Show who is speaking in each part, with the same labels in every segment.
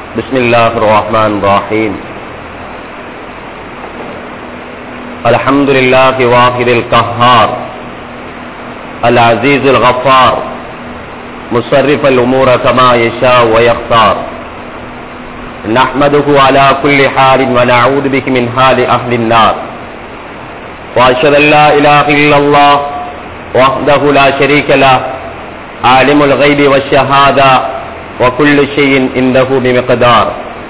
Speaker 1: بسم الله الرحمن الرحيم الحمد لله واحد القهار العزيز الغفار مصرف الأمور كما يشاء ويختار نحمده على كل حال ونعوذ به من حال أهل النار وأشهد أن لا إله إلا الله وحده لا شريك له عالم الغيب والشهادة وكل شيء عنده بمقدار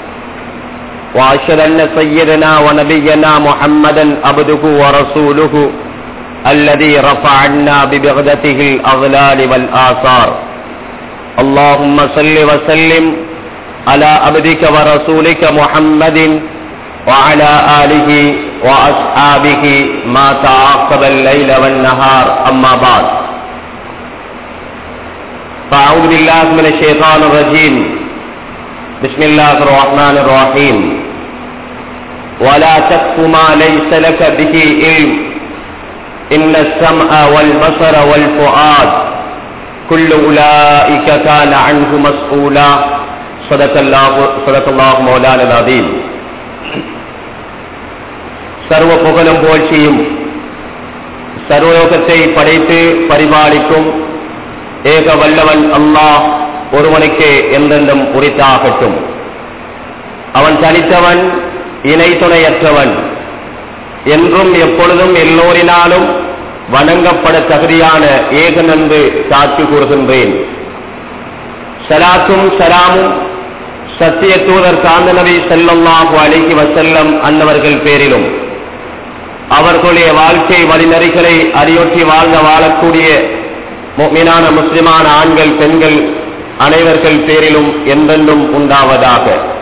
Speaker 1: وأشهد أن سيدنا ونبينا محمدا عبده ورسوله الذي رفع عنا ببغدته الأغلال والآثار اللهم صل وسلم على عبدك ورسولك محمد وعلى آله وأصحابه ما تعاقب الليل والنهار أما بعد فأعوذ بالله من الشيطان الرجيم بسم الله الرحمن الرحيم ولا تكف ما ليس لك به علم إن السمع والبصر والفؤاد كل أولئك كان عنه مسؤولا صدق الله صدق الله مولانا العظيم சர்வ புகழும் புகழ்ச்சியும் சர்வலோகத்தை படைத்து பரிபாலிக்கும் ஏக வல்லவன் அல்லாஹ் ஒருவனுக்கே என்றென்றும் உரித்தாகட்டும் அவன் தனித்தவன் இணை துணையற்றவன் என்றும் எப்பொழுதும் எல்லோரினாலும் வணங்கப்பட தகுதியான ஏகன் என்று சாட்சி கூறுகின்றேன் சலாத்தும் சலாமும் சத்திய தூதர் சாந்த நபி செல்லல்லாஹு அலைகி வசல்லம் அன்னவர்கள் பேரிலும் அவர்களுடைய வாழ்க்கை வழிநெறிகளை அறியொற்றி வாழ்ந்த வாழக்கூடிய மீனான முஸ்லிமான ஆண்கள் பெண்கள் அனைவர்கள் பேரிலும் என்றென்றும் உண்டாவதாக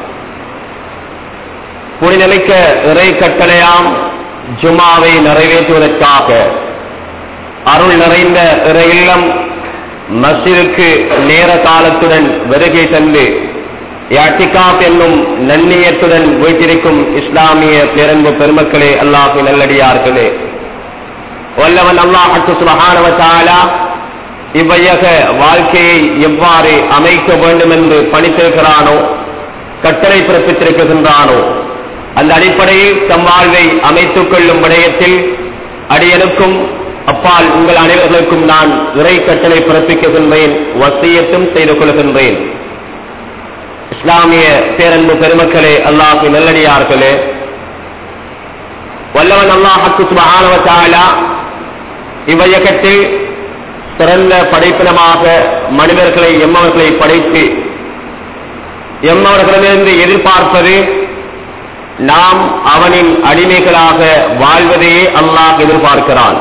Speaker 1: புனிதமிக்க இறை கட்டளையாம் ஜுமாவை நிறைவேற்றுவதற்காக அருள் நிறைந்த இறை இல்லம் மஸ்ஜிதுக்கு நேர காலத்துடன் வருகை தந்து யாட்டிகாப் என்னும் நன்னியத்துடன் வீட்டிருக்கும் இஸ்லாமிய பேரன்பு பெருமக்களே அல்லாஹு நல்லடியார்களே வல்லவன் அல்லாஹு சுபஹானவத்தாலா இவ்வையக வாழ்க்கையை எவ்வாறு அமைக்க வேண்டும் என்று பணித்திருக்கிறானோ கட்டளை பிறப்பித்திருக்கின்றானோ அந்த அடிப்படையில் தம் வாழ்வை அமைத்துக் கொள்ளும் விடயத்தில் அடியனுக்கும் அப்பால் உங்கள் அனைவர்களுக்கும் நான் இறை கட்டளை பிறப்பிக்கின்றேன் வசியத்தும் செய்து கொள்கின்றேன் இஸ்லாமிய பேரன்பு பெருமக்களே அல்லாஹு நல்லடியார்களே வல்லவன் அல்லாஹு சுபஹானவத்தாலா இவ்வையகத்தில் சிறந்த படைப்பினமாக மனிதர்களை எம்மவர்களை படைத்து எம்மவர்களிடமிருந்து எதிர்பார்ப்பது நாம் அவனின் அடிமைகளாக வாழ்வதையே அல்லாஹ் எதிர்பார்க்கிறான்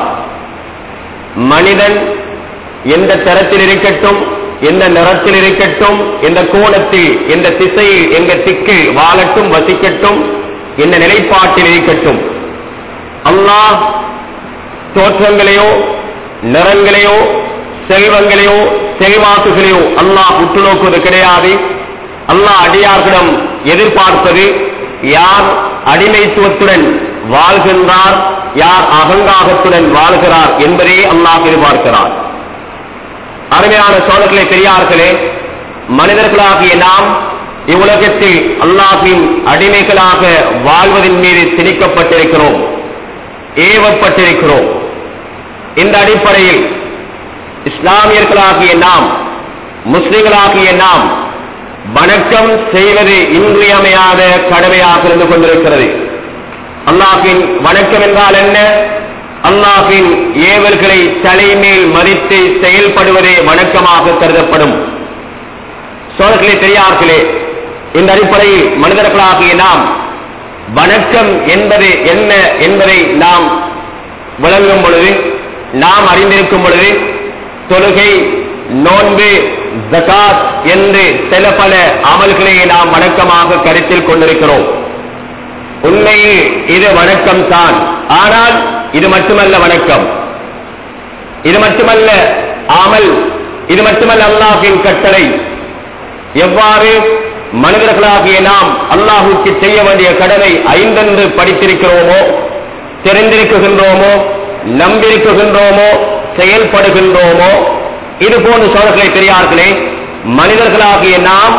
Speaker 1: மனிதன் எந்த தரத்தில் இருக்கட்டும் எந்த நிறத்தில் இருக்கட்டும் எந்த கோணத்தில் எந்த திசையில் எந்த திக்கில் வாழட்டும் வசிக்கட்டும் எந்த நிலைப்பாட்டில் இருக்கட்டும் அல்லாஹ் தோற்றங்களையோ நிறங்களையோ செல்வங்களையோ செல்வாக்குகளையோ அல்லாஹ் உற்று நோக்குவது கிடையாது அல்லாஹ் அடியார்களிடம் எதிர்பார்ப்பது யார் அடிமைத்துவத்துடன் வாழ்கின்றார் யார் அகங்காகத்துடன் வாழ்கிறார் என்பதே அல்லாஹ் எதிர்பார்க்கிறார் அருமையான சோழர்களே பெரியார்களே மனிதர்களாகிய நாம் இவ்வுலகத்தில் அல்லாஹின் அடிமைகளாக வாழ்வதன் மீது திணிக்கப்பட்டிருக்கிறோம் ஏவப்பட்டிருக்கிறோம் இந்த அடிப்படையில் இஸ்லாமியர்களாகிய நாம் முஸ்லிம்களாகிய நாம் வணக்கம் செய்வது இன்றியமையாத கடமையாக இருந்து கொண்டிருக்கிறது அல்லாஹின் வணக்கம் என்றால் என்ன அல்லாஹின் ஏவல்களை தலைமேல் மதித்து செயல்படுவதே வணக்கமாக கருதப்படும் சோழர்களே பெரியார்களே இந்த அடிப்படையில் மனிதர்களாகிய நாம் வணக்கம் என்பது என்ன என்பதை நாம் விளங்கும் பொழுது நாம் அறிந்திருக்கும் பொழுது தொழுகை நோன்பு ஜகாத் என்று சில பல அமல்களை நாம் வணக்கமாக கருத்தில் கொண்டிருக்கிறோம் உண்மையில் இது வணக்கம் தான் ஆனால் இது மட்டுமல்ல வணக்கம் இது மட்டுமல்ல அமல் இது மட்டுமல்ல அல்லாஹின் கட்டளை எவ்வாறு மனிதர்களாகிய நாம் அல்லாஹுக்கு செய்ய வேண்டிய கடமை ஐந்தென்று படித்திருக்கிறோமோ தெரிந்திருக்குகின்றோமோ நம்பியிருக்குகின்றோமோ செயல்படுகின்றோமோ இது போன்ற சோழர்களை பெரியார்களே மனிதர்களாகிய நாம்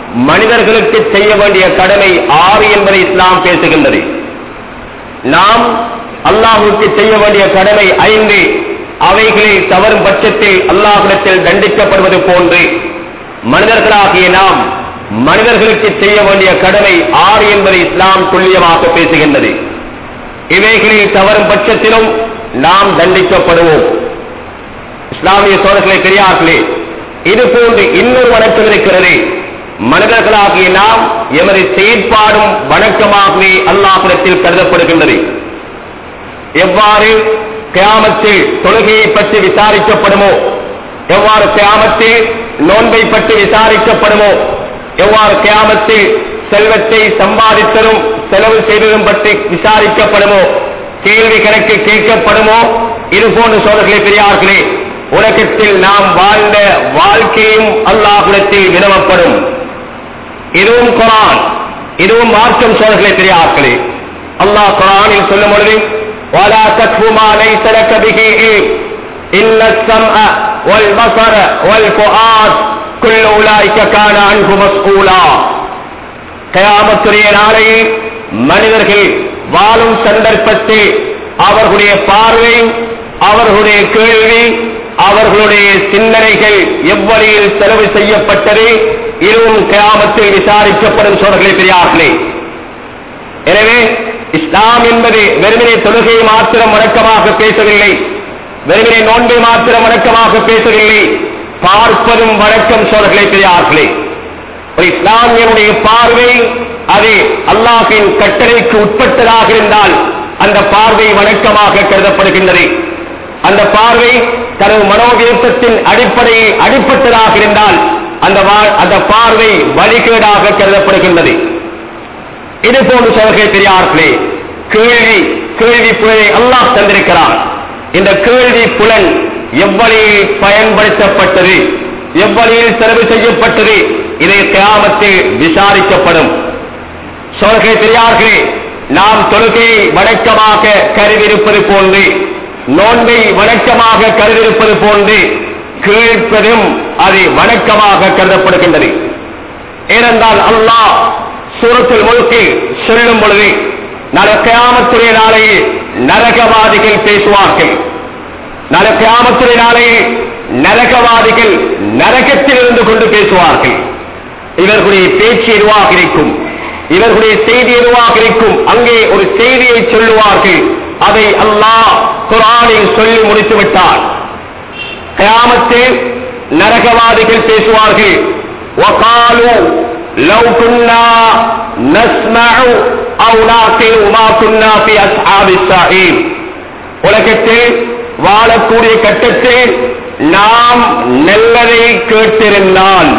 Speaker 1: மனிதர்களுக்கு செய்ய வேண்டிய கடமை ஆறு என்பதை இஸ்லாம் பேசுகின்றது நாம் அல்லாஹுக்கு செய்ய வேண்டிய கடமை ஐந்து அவைகளை தவறும் பட்சத்தில் அல்லாஹிடத்தில் தண்டிக்கப்படுவது போன்று மனிதர்களாகிய நாம் மனிதர்களுக்கு செய்ய வேண்டிய கடமை ஆறு என்பதை இஸ்லாம் துல்லியமாக பேசுகின்றது இவைகளில் தவறும் பட்சத்திலும் நாம் தண்டிக்கப்படுவோம் இஸ்லாமிய சோழர்களை பெரியார்களே இது போன்று இன்னொரு வணக்கம் இருக்கிறது மனிதர்களாகிய நாம் எமது செயற்பாடும் வணக்கமாகவே அல்லாஹிடத்தில் கருதப்படுகின்றது எவ்வாறு கியாமத்தில் தொழுகையை பற்றி விசாரிக்கப்படுமோ எவ்வாறு கியாமத்தில் நோன்பை பற்றி விசாரிக்கப்படுமோ எவ்வாறு கியாமத்தில் செல்வத்தை சம்பாதித்ததும் செலவு செய்ததும் பற்றி விசாரிக்கப்படுமோ கேள்வி கணக்கு கேட்கப்படுமோ இது போன்ற சோழர்களே பெரியார்களே உலகத்தில் நாம் வாழ்ந்த வாழ்க்கையும் அல்லாஹுடத்தில் வினவப்படும் இதுவும் குரான் இதுவும் மார்க்கம் சோழர்களே பெரியார்களே அல்லாஹ் குரானில் சொல்லும் பொழுது ولا تكف ما ليس لك به علم إن السمع والبصر والفؤاد كل أولئك كان عنه مسؤولا கயாமத்துடைய நாளையில் மனிதர்கள் வாழும் சந்தர்ப்பத்தில் அவர்களுடைய பார்வை அவர்களுடைய கேள்வி அவர்களுடைய சிந்தனைகள் எவ்வழியில் செலவு செய்யப்பட்டது இதுவும் கயாமத்தில் விசாரிக்கப்படும் சோழர்களே பெரியார்களே எனவே இஸ்லாம் என்பது வெறுமனே தொழுகையை மாத்திரம் வணக்கமாக பேசவில்லை வெறுமனே நோன்பை மாத்திரம் வணக்கமாக பேசவில்லை பார்ப்பதும் வணக்கம் சோழர்களே பெரியார்களே ஒரு இஸ்லாமியனுடைய பார்வை அது அல்லாஹின் கட்டளைக்கு உட்பட்டதாக இருந்தால் அந்த பார்வை வணக்கமாக கருதப்படுகின்றது அந்த பார்வை தனது மனோவிருப்பத்தின் அடிப்படையில் அடிப்பட்டதாக இருந்தால் அந்த வா- அந்த பார்வை வழிகேடாக கருதப்படுகின்றது இது போன்று சோழர்கள் பெரியார்களே கேள்வி கேள்வி புலனை அல்லாஹ் தந்திருக்கிறான் இந்த கேள்வி புலன் எவ்வழியில் பயன்படுத்தப்பட்டது எவ்வழியில் செலவு செய்யப்பட்டது இதை கிராமத்தில் விசாரிக்கப்படும் சோழர்கள் பெரியார்களே நாம் தொழுகையை வணக்கமாக கருதியிருப்பது போன்று நோன்பை வணக்கமாக கருதியிருப்பது போன்று கேட்பதும் அது வணக்கமாக கருதப்படுகின்றது ஏனென்றால் அல்லாஹ் சூரத்தில் முழுக்கில் சொல்லும் பொழுது நாளை கியாமத்துடைய நாளையில் நரகவாதிகள் பேசுவார்கள் நாளை கியாமத்துடைய நாளையில் நரகவாதிகள் நரகத்தில் இருந்து கொண்டு பேசுவார்கள் இவர்களுடைய பேச்சு எதுவாக இருக்கும் இவர்களுடைய செய்தி எதுவாக இருக்கும் அங்கே ஒரு செய்தியை சொல்லுவார்கள் அதை அல்லாஹ் குரானில் சொல்லி முடித்து விட்டார் கியாமத்தில் நரகவாதிகள் பேசுவார்கள் وقالوا لو كنا نسمع أو نعقل ما كنا في أصحاب السعير உலகத்தில் வாழக்கூடிய கட்டத்தில் நாம் நல்லதை கேட்டிருந்தால்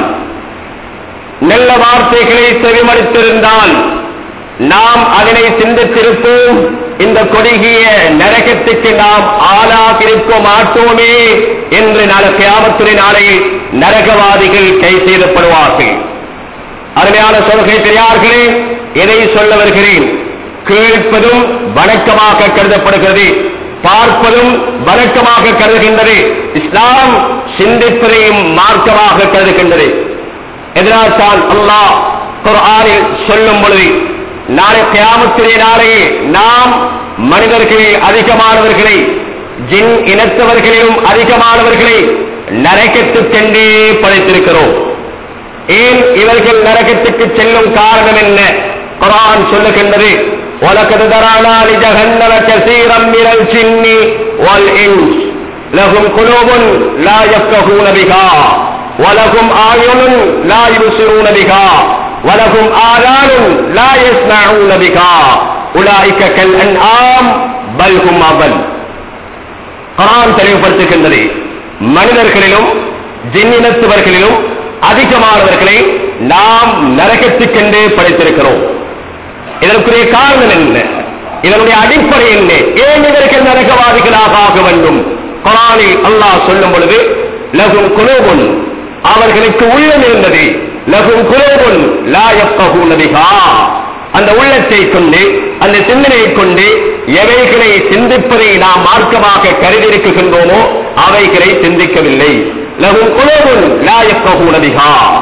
Speaker 1: நல்ல வார்த்தைகளை செவிமடுத்திருந்தால் நாம் அதனை சிந்தித்திருப்போம் இந்த கொடிகிய நரகத்துக்கு நாம் ஆளாகிருக்க மாட்டோமே என்று நாளை கியாமத்துறை நாளையில் நரகவாதிகள் கை செய்யப்படுவார்கள் அருமையான சொல்கை பெரியார்களே எதை சொல்ல வருகிறேன் கேட்பதும் வணக்கமாக கருதப்படுகிறது பார்ப்பதும் வணக்கமாக கருதுகின்றது இஸ்லாம் சிந்திப்பதையும் மார்க்கமாக கருதுகின்றது எதனால் தான் அல்லாஹ் குர்ஆனில் சொல்லும் பொழுது நாளை கியாமத்திலே நாளையே நாம் மனிதர்களில் அதிகமானவர்களை ஜின் இனத்தவர்களிலும் அதிகமானவர்களை நரகத்துக்கென்றே படைத்திருக்கிறோம் ஏன் இவர்கள் நரகத்துக்கு செல்லும் காரணம் என்ன குரான் சொல்லுகின்றது وَلَقَدْ ذَرَأْنَا لِجَهَنَّمَ كَثِيرًا مِنَ الْجِنِّ وَالْإِنسِ لَهُمْ قُلُوبٌ لَا يَفْقَهُونَ بِهَا وَلَهُمْ أَعْيُنٌ لَا يُبْصِرُونَ بِهَا وَلَهُمْ آذَانٌ لَا يَسْمَعُونَ بِهَا أُولَئِكَ كَالْأَنْعَامِ بَلْ هُمْ أَضَلُّ குரான் தெளிவுபடுத்துகின்றது மனிதர்களிலும் ஜின்னினத்துவர்களிலும் அதிகமானவர்களை நாம் நரகத்துக்கென்றே படைத்திருக்கிறோம் இதற்குரிய காரணம் என்ன இதனுடைய அடிப்படை என்ன ஏன் இவர்கள் நரகவாதிகளாக ஆக வேண்டும் குரானில் அல்லாஹ் சொல்லும் பொழுது லகும் குலோபுன் அவர்களுக்கு உள்ளம் இருந்தது லகும் குலோபுன் லாயப்பகுனதிகா அந்த உள்ளத்தை கொண்டு அந்த சிந்தனையை கொண்டு எவைகளை சிந்திப்பதை நாம் மார்க்கமாக கருதியிருக்கின்றோமோ அவைகளை சிந்திக்கவில்லை லகும் குலோபுன் லாயப்பகுனதிகா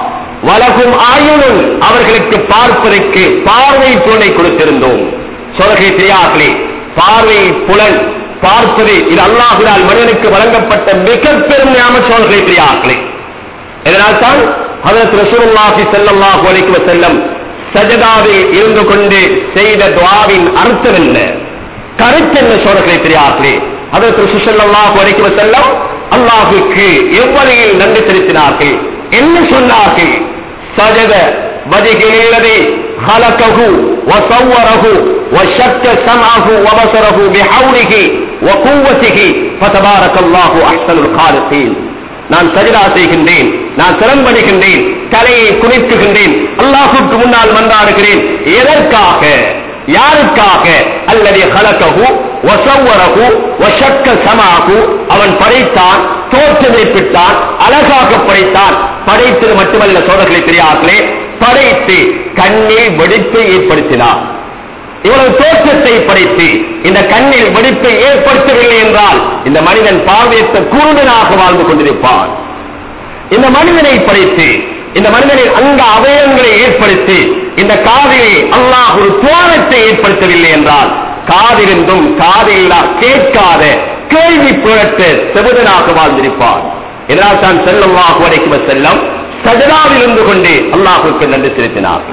Speaker 1: வலகும் ஆயுளும் அவர்களுக்கு பார்ப்பதற்கு பார்வை புலனை கொடுத்திருந்தோம் சோதனை தெரியார்களே பார்வை புலன் பார்ப்பது இது அல்லாஹுடால் மனிதனுக்கு வழங்கப்பட்ட மிக பெரும் ஞாபக சோதனை தெரியார்களே இதனால் தான் ஹதரத் ரசூலுல்லாஹி ஸல்லல்லாஹு அலைஹி வஸல்லம் சஜதாவில் இருந்து கொண்டு செய்த துஆவின் அர்த்தம் என்ன கருத்து என்ன சோழர்களை தெரியார்களே ஹதரத் ரசூல் ஸல்லல்லாஹு அலைஹி வஸல்லம் அல்லாஹ்வுக்கு எவ்வளையில் நன்றி செலுத்தினார்கள் என்ன சொன்னார்கள் சஜத வஜிகில்லதி خلقه وصوره وشك سمعه وبصره بحوله وقوته فتبارك الله احسن الخالقين நான் சஜிதா செய்கின்றேன் நான் சிரம்படுகின்றேன் தலையை குனிக்குகின்றேன் அல்லாஹுக்கு முன்னால் மன்றாடுகிறேன் எதற்காக யாருக்காக அல்லது கலக்ககு வசவரகு வசக்க சமாகு அவன் படைத்தான் தோற்றமைப்பிட்டான் அழகாக படைத்தான் படைத்தது மட்டுமல்ல சோதர்களை தெரியார்களே படைத்து கண்ணீர் வெடிப்பை ஏற்படுத்தினான் இவ்வளவு தோற்றத்தை படைத்து இந்த கண்ணில் வெடிப்பை ஏற்படுத்தவில்லை என்றால் இந்த மனிதன் பார்வையற்ற குருடனாக வாழ்ந்து கொண்டிருப்பான் இந்த மனிதனை படைத்து இந்த மனிதனின் அங்க அவயங்களை ஏற்படுத்தி இந்த காதிலே அல்லாஹ் ஒரு துவாரத்தை ஏற்படுத்தவில்லை என்றால் காதிருந்தும் காதில்லா கேட்காத கேள்வி புரட்ட செபுதனாக வாழ்ந்திருப்பான் இதனால் தான் செல்லல்லாஹு அலைக்கும் செல்லம் சஜதாவில் இருந்து கொண்டு அல்லாஹுக்கு நன்றி செலுத்தினார்கள்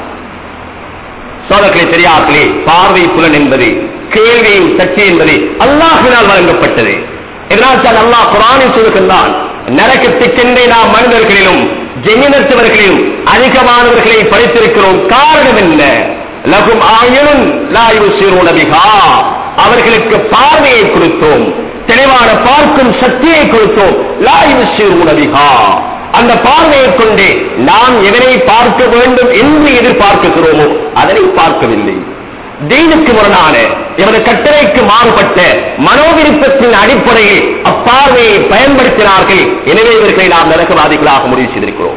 Speaker 1: சோதர்களை தெரியார்களே பார்வை புலன் என்பது கேள்வியின் சக்தி என்பது அல்லாஹினால் வழங்கப்பட்டது இதனால் தான் அல்லாஹ் குரானில் சொல்லுகின்றான் நரகத்துக்கென்றே நாம் மனிதர்களிலும் ஜெமினத்தவர்களிலும் அதிகமானவர்களை படித்திருக்கிறோம் காரணம் என்ன லகும் ஆயுளும் லாயு சிறுநபிகா அவர்களுக்கு பார்வையை கொடுத்தோம் தெளிவான பார்க்கும் சக்தியை கொடுத்தோம் லாயு சிறுநபிகா அந்த பார்வையை கொண்டு நாம் எதனை பார்க்க வேண்டும் என்று எதிர்பார்க்கிறோமோ அதனை பார்க்கவில்லை தீனுக்கு முரணான எமது கட்டளைக்கு மாறுபட்ட மனோவிருப்பத்தின் அடிப்படையில் அப்பார்வையை பயன்படுத்தினார்கள் எனவே இவர்களை நாம் நரகவாதிகளாக முடிவு செய்திருக்கிறோம்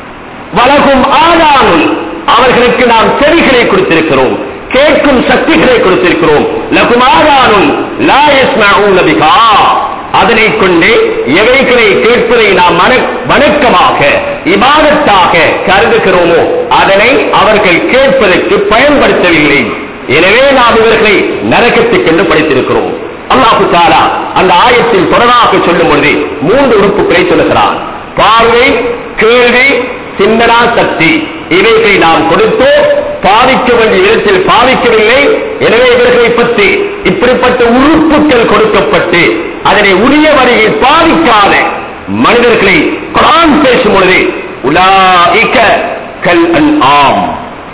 Speaker 1: வலகும் ஆதானும் அவர்களுக்கு நாம் செவிகளை கொடுத்திருக்கிறோம் கேட்கும் சக்திகளை கொடுத்திருக்கிறோம் லகுமாதானும் லாயஸ்மூலபிகா அதனை கொண்டு எவைகளை கேட்பதை நாம் மன- வணக்கமாக இபாதத்தாக கருதுகிறோமோ அதனை அவர்கள் கேட்பதற்கு பயன்படுத்தவில்லை எனவே நாம் இவர்களை நரகத்துக்கென்று படித்திருக்கிறோம் அல்லாஹு தாலா அந்த ஆயத்தில் தொடராக சொல்லும் பொழுது மூன்று உறுப்புகளை சொல்லுகிறான் பார்வை கேள்வி சிந்தனா சக்தி இவைகளை நாம் கொடுத்தோ பாதிக்க வேண்டிய விதத்தில் பாதிக்கவில்லை எனவே இவர்களை பற்றி இப்படிப்பட்ட உறுப்புகள் கொடுக்கப்பட்டு அதனை உரிய வழியில் பாதிக்காத மனிதர்களை குரான் பேசும் பொழுது உலாஇக கல் அன் ஆம்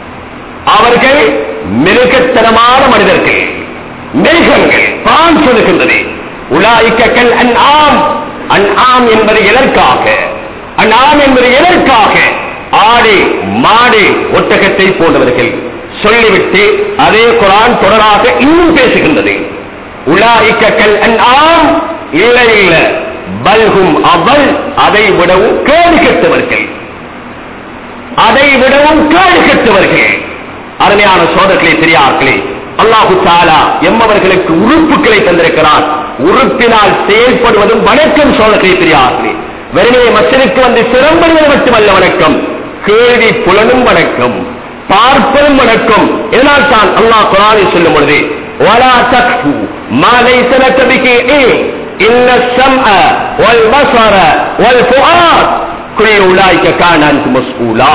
Speaker 1: அவர்கள் மிருகத்தனமான மனிதர்கள் மிருகங்கள் தான் சொல்லுகின்றது உலாய்க்கல் அன் ஆம் அன் ஆம் என்பது எதற்காக அன் ஆம் என்பது எதற்காக ஆடு மாடு ஒட்டகத்தை போன்றவர்கள் சொல்லிவிட்டு அதே குரான் தொடராக இன்னும் பேசுகின்றது உலாய்க்கல் அன் ஆம் இல்லை இல்லை பல்கும் அவள் அதை விடவும் கேடு கெட்டவர்கள் அதை விடவும் கேடு கெட்டவர்கள் அருமையான சோதர்களை பெரியார்களே அல்லாஹு தாலா எம்மவர்களுக்கு உறுப்புகளை தந்திருக்கிறார் உறுப்பினால் செயல்படுவதும் வணக்கம் சோதர்களை பெரியார்களே வெறுமே மற்றனுக்கு வந்து சிறம்படுவது மட்டுமல்ல வணக்கம் கேள்வி புலனும் வணக்கம் பார்ப்பதும் வணக்கம் இதனால் தான் அல்லாஹ் குரானில் சொல்லும் பொழுது ولا تقف ما ليس لك به علم إن السمع والبصر والفؤاد كل أولئك كان عنه مسؤولا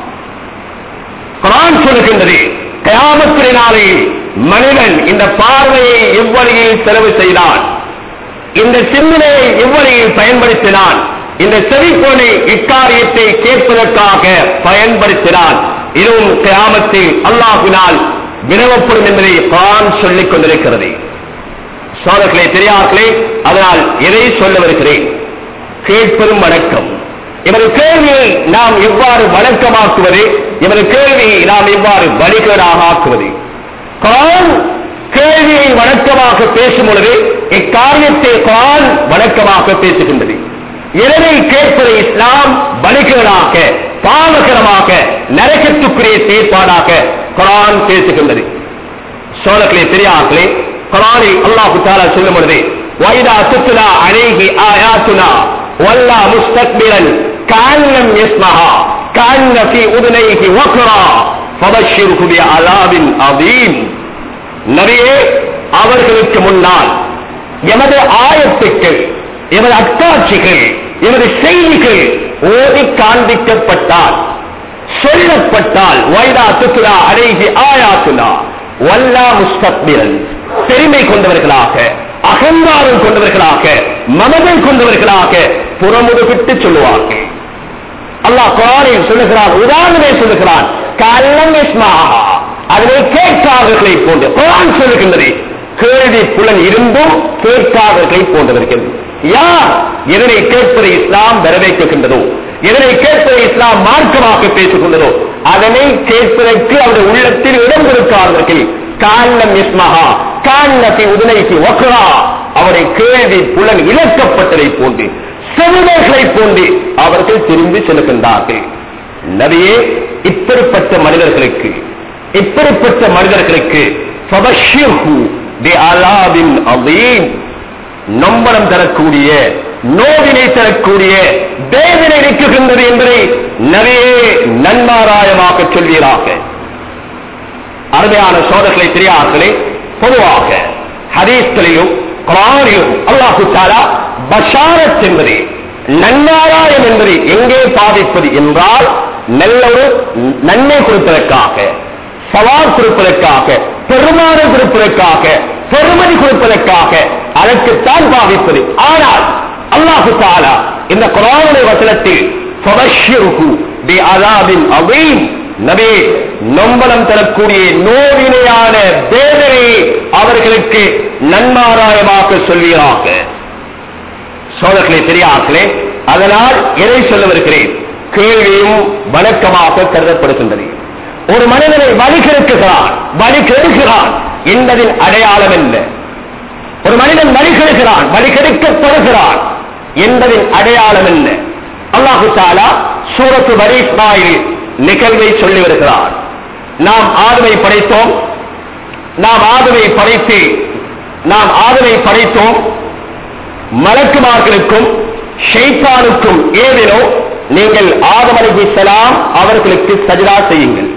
Speaker 1: குரான் சொல்லுகின்றது கயாமத்தினாலே மனிதன் இந்த பார்வையை எவ்வழியில் செலவு செய்தான் இந்த சிந்தனையை எவ்வழியில் பயன்படுத்தினான் இந்த செவிப்போனை இக்காரியத்தை கேட்பதற்காக பயன்படுத்தினான் இதுவும் கயாமத்தில் அல்லாஹினால் வினவப்படும் என்பதை குரான் சொல்லிக் கொண்டிருக்கிறது சோழர்களே பெரியார்களே அதனால் எதை சொல்ல வருகிறேன் கேட்பதும் வணக்கம் இவரது கேள்வியை நாம் எவ்வாறு வணக்கமாக்குவது இவரது கேள்வியை நாம் எவ்வாறு வழிகேடாக ஆக்குவது குரான் கேள்வியை வணக்கமாக பேசும் பொழுது இக்காரியத்தை குரான் வணக்கமாக பேசுகின்றது எதனை கேட்பதை இஸ்லாம் வழிகேடாக பாவகரமாக நரகத்துக்குரிய செயற்பாடாக குரான் பேசுகின்றது சோழர்களே பெரியார்களே குரானில் அல்லாஹு தாலா சொல்லும் பொழுது வைதா துத்துலா அழகி ஆயாத்துனா வல்லா முஸ்தக்பிரன் காலம் யஸ்மஹா كأن في أذنيه وقرا فبشره بعذاب عظيم நபியே அவர்களுக்கு முன்னால் எமது ஆயத்துக்கள் எமது அத்தாட்சிகள் எமது செய்திகள் ஓதி காண்பிக்கப்பட்டால் சொல்லப்பட்டால் வைதா துத்துரா அடைகி ஆயாத்துனா வல்லா முஸ்தக்பிரன் பெருமை கொண்டவர்களாக அகங்காரம் கொண்டவர்களாக மனதை கொண்டவர்களாக புறமுதுகிட்டு சொல்லுவார்கள் அல்லாஹ் குரானில் சொல்லுகிறான் உதாரணமே சொல்லுகிறான் கல்லம் இஸ்மாஹா அதனை கேட்காதவர்களை போன்று குரான் சொல்லுகின்றது கேள்வி புலன் இருந்தும் கேட்காதவர்களை போன்றவர்கள் யார் எதனை கேட்பதை இஸ்லாம் வரவேற்கின்றதோ எதனை கேட்பதை இஸ்லாம் மார்க்கமாக பேசுகின்றதோ அதனை கேட்பதற்கு அவருடைய உள்ளத்தில் இடம் கொடுக்காதவர்கள் காலம் இஸ்மஹா காலத்தை உதனைக்கு ஒக்கரா அவரை கேள்வி புலன் இழக்கப்பட்டதை போன்று செல்வர்களை போன்று அவர்கள் திரும்பி செல்கின்றார்கள் நபியே இப்படிப்பட்ட மனிதர்களுக்கு இப்படிப்பட்ட மனிதர்களுக்கு ஃபபஷ்ஷிர்ஹு பிஅலாபின் அதீம் நம்பரம் தரக்கூடிய நோவினை தரக்கூடிய வேதனை இருக்குகின்றது என்பதை நபியே நன்மாராயமாக சொல்வீராக அருமையான சோதர்களை பெரியார்களே பொதுவாக ஹதீஸ்களிலும் குரானிலும் அல்லாஹு தாலா பஷாரத் என்பது நன்மாராயம் என்பது எங்கே பாதிப்பது என்றால் நல்ல ஒரு நன்மை கொடுப்பதற்காக சவால் கொடுப்பதற்காக பெருமானம் கொடுப்பதற்காக பெருமதி கொடுப்பதற்காக அதற்குத்தான் பாதிப்பது ஆனால் அல்லாஹு தாலா இந்த குரானுடைய வசனத்தில் ஃபபஷ்ஷிருஹு பிஅதாபின் அதீம் நபி நொம்பலம் தரக்கூடிய நோவினையான வேதனையை அவர்களுக்கு நன்மாராயமாக சொல்வீராக சோதர்களே பெரியார்களே அதனால் எதை சொல்ல வருகிறேன் கேள்வியும் வணக்கமாக கருதப்படுகின்றது ஒரு மனிதனை வழி கெடுக்குகிறான் வழி கெடுக்கிறான் என்பதின் அடையாளம் என்ன ஒரு மனிதன் வழி கெடுக்கிறான் வழி கெடுக்கப்படுகிறான் என்பதின் அடையாளம் என்ன அல்லாஹு தாலா சூரத்து பரி இஸ்மாயில் நிகழ்வை சொல்லி வருகிறார் நாம் ஆதமை படைத்தோம் நாம் ஆதமை படைத்து நாம் ஆதமை படைத்தோம் மலக்குமார்களுக்கும் ஷைத்தானுக்கும் ஏதினோ நீங்கள் ஆதம் அலிஹிஸ்ஸலாம் அவர்களுக்கு சஜிதா செய்யுங்கள்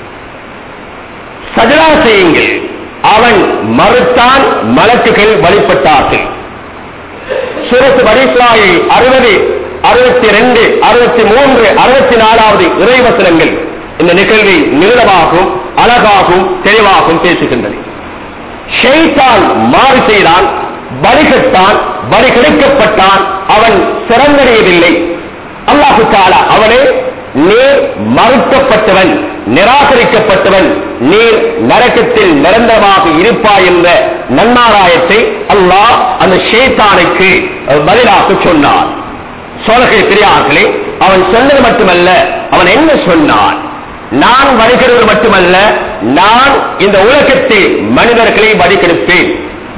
Speaker 1: சஜிதா செய்யுங்கள் அவன் மறுத்தான் மலக்குகள் வழிபட்டார்கள் சூரத்து பரிஸ்லாயை அறுபது அறுபத்தி ரெண்டு அறுபத்தி மூன்று அறுபத்தி நாலாவது இறைவசனங்கள் இந்த நிகழ்வை நீளமாகவும் அழகாகவும் தெளிவாகவும் பேசுகின்றன ஷெய்தான் மாறு செய்தான் வழிகட்டான் வழி கிடைக்கப்பட்டான் அவன் சிறந்தடையவில்லை அல்லாஹு தாலா அவனே நீர் மறுக்கப்பட்டவன் நிராகரிக்கப்பட்டவன் நீர் நரக்கத்தில் நிரந்தரமாக இருப்பாய் என்ற நன்மாராயத்தை அல்லாஹ் அந்த ஷேத்தானுக்கு பதிலாக சொன்னான் சோழகை பெரியார்களே அவன் சொன்னது மட்டுமல்ல அவன் என்ன சொன்னான் நான் வழிகெடுவது மட்டுமல்ல நான் இந்த உலகத்தில் மனிதர்களை வழிகெடுப்பேன்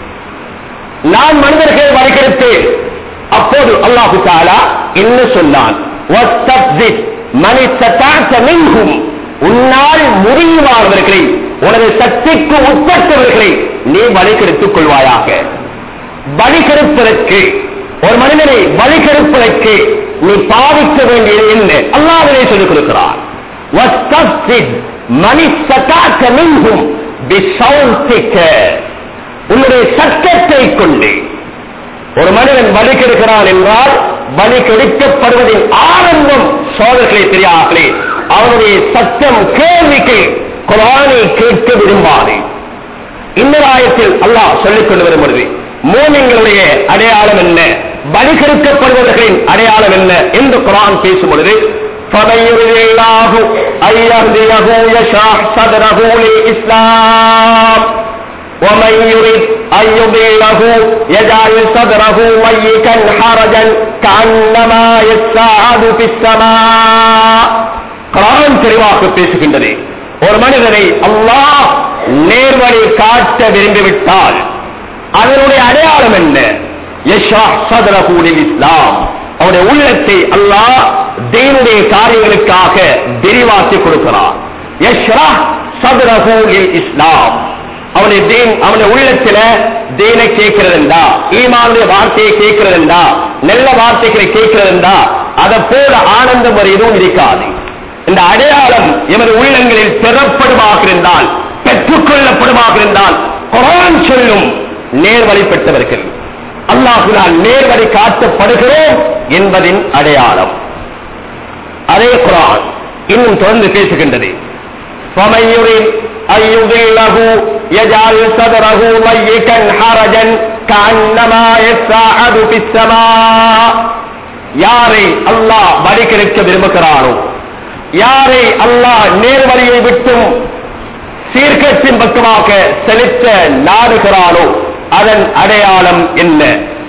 Speaker 1: நான் மனிதர்களை வழிகெடுப்பேன் அப்போது அல்லாஹு தாலா என்ன சொன்னான் "வஸ்தப்தித் மன் இஸ்ததாஅத மின்ஹும்." உன்னால் முடிவானவர்களை உனது சக்திக்கு உட்பட்டவர்களை நீ வழிகெடுத்துக் கொள்வாயாக வழிகெடுப்பதற்கு ஒரு மனிதனை வழிகெடுப்பதற்கு நீ பாவிக்க வேண்டியது என்ன அல்லாஹ்வே சொல்லிக் கொடுக்கிறார் "வஸ்தப்தித் மன் இஸ்ததாஅத மின்ஹும் பிஸௌத்திக." உன்னுடைய சட்டத்தை கொண்டு ஒரு மனிதன் வழி கெடுக்கிறான் என்றால் வழி கெடுக்கப்படுவதின் ஆரம்பம் சோதர்களை தெரியாமலே அவனுடைய சத்தம் கேள்விக்கு குரானை கேட்க விரும்பாது இன்னொரு ஆயத்தில் அல்லாஹ் சொல்லிக் கொண்டு வரும் பொழுது மூமிங்களுடைய அடையாளம் என்ன வழி கெடுக்கப்படுவர்களின் அடையாளம் என்ன என்று குரான் பேசும் பொழுது فَمَن يُرِدِ اللَّهُ أَن يَهْدِيَهُ يَشْرَحْ صَدْرَهُ لِلْإِسْلَامِ ومن يريد أن يضله يجعل صدره ضيقا حرجا كأنما يسعد في السماء குரான் தெளிவாக பேசுகின்றது ஒரு மனிதனை அல்லாஹ் நேர்வழி காட்ட விரும்பிவிட்டால் அதனுடைய அடையாளம் என்ன யஷா சதரகூலில் இஸ்லாம் அவருடைய உள்ளத்தை அல்லாஹ் தீனுடைய காரியங்களுக்காக விரிவாக்கி கொடுக்கிறார் யஷ்ரா சதரகூலில் இஸ்லாம் அவனுடைய தீன் அவனுடைய உள்ளத்துல தீனை கேட்கிறதுண்டா ஈமானுடைய வார்த்தையை கேட்கிறதுண்டா நல்ல வார்த்தைகளை கேட்கிறதுண்டா அதை போல ஆனந்தம் ஒரு எதுவும் இருக்காது இந்த அடையாளம் எமது உள்ளங்களில் பெறப்படுமாக இருந்தால் பெற்றுக்கொள்ளப்படுமாக இருந்தால் குரான் சொல்லும் நேர்வழி பெற்றவர்கள் அல்லாஹுனால் நேர்வழி காட்டப்படுகிறோம் என்பதின் அடையாளம் அதே குரான் இன்னும் தொடர்ந்து பேசுகின்றது فمن يريد أن يضله يجعل صدره ضيقا حرجا كأنما يساعد في السماء யாரை அல்லாஹ் வழிகெடுக்க விரும்புகிறாரோ யாரை அல்லாஹ் நேர்வழியை விட்டும் சீர்கேட்டின் பக்கமாக செலுத்த நாடுகிறாரோ அதன் அடையாளம் என்ன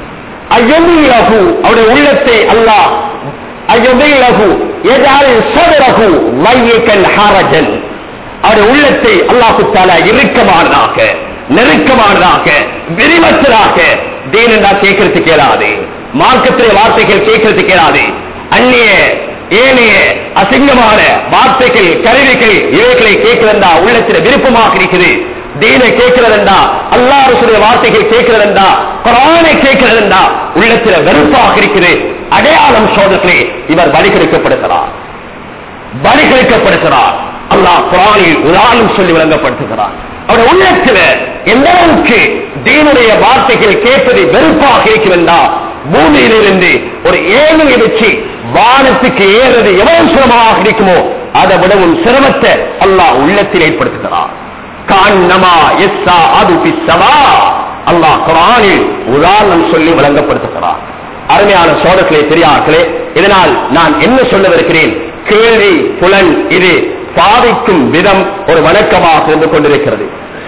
Speaker 1: ஐயமில்லகு அவருடைய உள்ளத்தை அல்லாஹ் ஐயமில்லகு எதால் சதரகு மையக்கன் ஹாரஜன் அவருடைய உள்ளத்தை அல்லாஹு தாலா இறுக்கமானதாக நெருக்கமானதாக விரிவற்றதாக தீனண்டா கேட்கறது கேளாது மார்க்கத்திலே வார்த்தைகள் கேட்கறது கேளாது அந்நிய ஏனைய அசிங்கமான வார்த்தைகள் கருவிகள் இவைகளை கேட்கிறதா உள்ளத்தில் விருப்பமாக இருக்குது தீனை கேட்கிறதா அல்லாருடைய வார்த்தைகள் கேட்கிறதா குரானை கேட்கிறதா உள்ளத்தில் வெறுப்பாக இருக்குது அடையாளம் சோதத்திலே இவர் வழிகெடுக்கப்படுகிறார் வழிகெடுக்கப்படுகிறார் அல்லாஹ் குரானில் உதாரணம் சொல்லி விளங்கப்படுத்துகிறார் அவருடைய உள்ளத்தில் எந்த அளவுக்கு தீனுடைய வார்த்தைகள் கேட்பது வெறுப்பாக இருக்கிறதா பூமியிலிருந்து ஒரு ஏழையை வச்சு வானத்துக்கு ஏறது எவ்வளவு சிரமமாக இருக்குமோ அதை விடவும் சிரமத்தை அல்லாஹ் உள்ளத்தில் ஏற்படுத்துகிறார் காண்ணமா எஸ்ஸா அது பிசவா அல்லாஹ் குரானில் உதாரணம் சொல்லி விளங்கப்படுத்துகிறார் அருமையான சோதர்களே பெரியார்களே இதனால் நான் என்ன சொல்லவிருக்கிறேன் கேள்வி புலன் இது பாதிக்கும் விதம் ஒரு வணக்கமாக இருந்து கொண்டிருக்கிறது